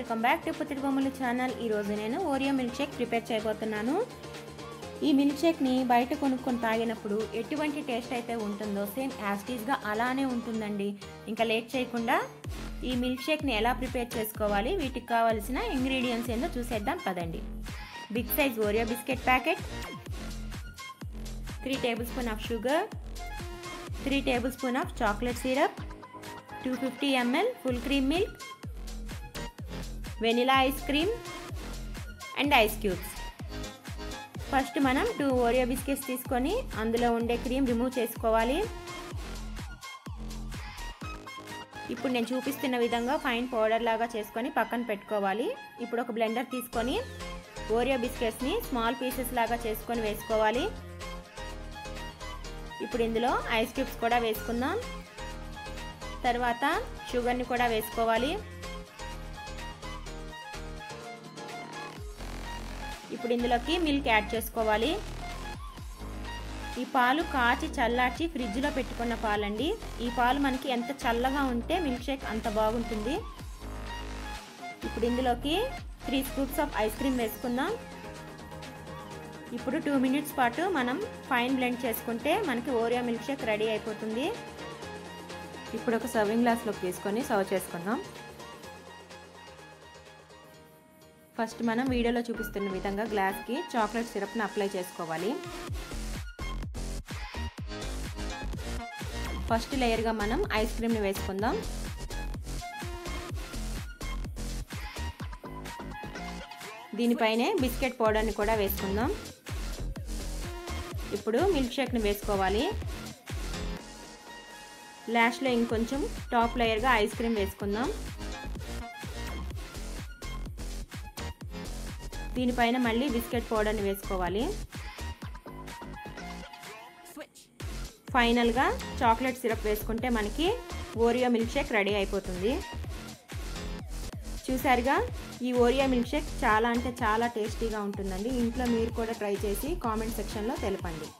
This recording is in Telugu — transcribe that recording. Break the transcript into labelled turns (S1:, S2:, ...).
S1: వెల్కమ్ బ్యాక్ టు పుత్తిడి బొమ్మలు ఛానల్ ఈరోజు నేను ఓరియో మిల్క్ షేక్ ప్రిపేర్ చేయబోతున్నాను ఈ మిల్క్ షేక్ని బయట కొనుక్కొని తాగినప్పుడు ఎటువంటి టేస్ట్ అయితే ఉంటుందో సేమ్ యాస్టీస్గా అలానే ఉంటుందండి ఇంకా లేట్ చేయకుండా ఈ మిల్క్ షేక్ని ఎలా ప్రిపేర్ చేసుకోవాలి వీటికి కావాల్సిన ఇంగ్రీడియంట్స్ ఏందో చూసేద్దాం పదండి big size Oreo biscuit packet three tablespoon of sugar three tablespoon of chocolate syrup two fifty ML full cream milk vanilla ice cream and ice cubes first మనం టూ ఓరియో బిస్కెట్స్ తీసుకొని అందులో ఉండే క్రీమ్ రిమూవ్ చేసుకోవాలి ఇప్పుడు నేను చూపిస్తున్న విధంగా ఫైన్ పౌడర్ లాగా చేసుకొని పక్కన పెట్టుకోవాలి ఇప్పుడు ఒక బ్లెండర్ తీసుకొని ఓరియో బిస్కెట్స్ని స్మాల్ పీసెస్ లాగా చేసుకొని వేసుకోవాలి ఇప్పుడు ఇందులో ఐస్ క్యూబ్స్ కూడా వేసుకుందాం తర్వాత షుగర్ని కూడా వేసుకోవాలి ఇప్పుడు ఇందులోకి మిల్క్ యాడ్ చేసుకోవాలి ఈ పాలు కాచి చల్లార్చి ఫ్రిడ్జ్లో పెట్టుకున్న పాలండి ఈ పాలు మనకి ఎంత చల్లగా ఉంటే మిల్క్ షేక్ అంత బాగుంటుంది ఇప్పుడు ఇందులోకి three scoops of ice cream వేసుకుందాం ఇప్పుడు టూ మినిట్స్ పాటు మనం ఫైన్ బ్లెండ్ చేసుకుంటే మనకి ఓరియో మిల్క్ షేక్ రెడీ అయిపోతుంది
S2: ఇప్పుడు ఒక సర్వింగ్ గ్లాస్లోకి తీసుకొని సర్వ్ చేసుకుందాం ఫస్ట్ మనం వీడియోలో చూపిస్తున్న విధంగా గ్లాస్కి చాక్లెట్ సిరప్ని అప్లై చేసుకోవాలి ఫస్ట్ లేయర్గా మనం ఐస్ క్రీమ్ని వేసుకుందాం దీనిపైనే బిస్కెట్ పౌడర్ని కూడా వేసుకుందాం ఇప్పుడు మిల్క్ షేక్ని వేసుకోవాలి లాస్ట్లో ఇంకొంచెం టాప్ లేయర్గా ఐస్ క్రీమ్ వేసుకుందాం దీనిపైన మళ్ళీ బిస్కెట్ పౌడర్ని వేసుకోవాలి ఫైనల్గా చాక్లెట్ సిరప్ వేసుకుంటే మనకి ఓరియో మిల్క్ షేక్ రెడీ అయిపోతుంది చూసారుగా ఈ ఓరియో మిల్క్ షేక్ చాలా అంటే చాలా టేస్టీగా ఉంటుందండి ఇంట్లో మీరు కూడా ట్రై చేసి కామెంట్ సెక్షన్లో తెలపండి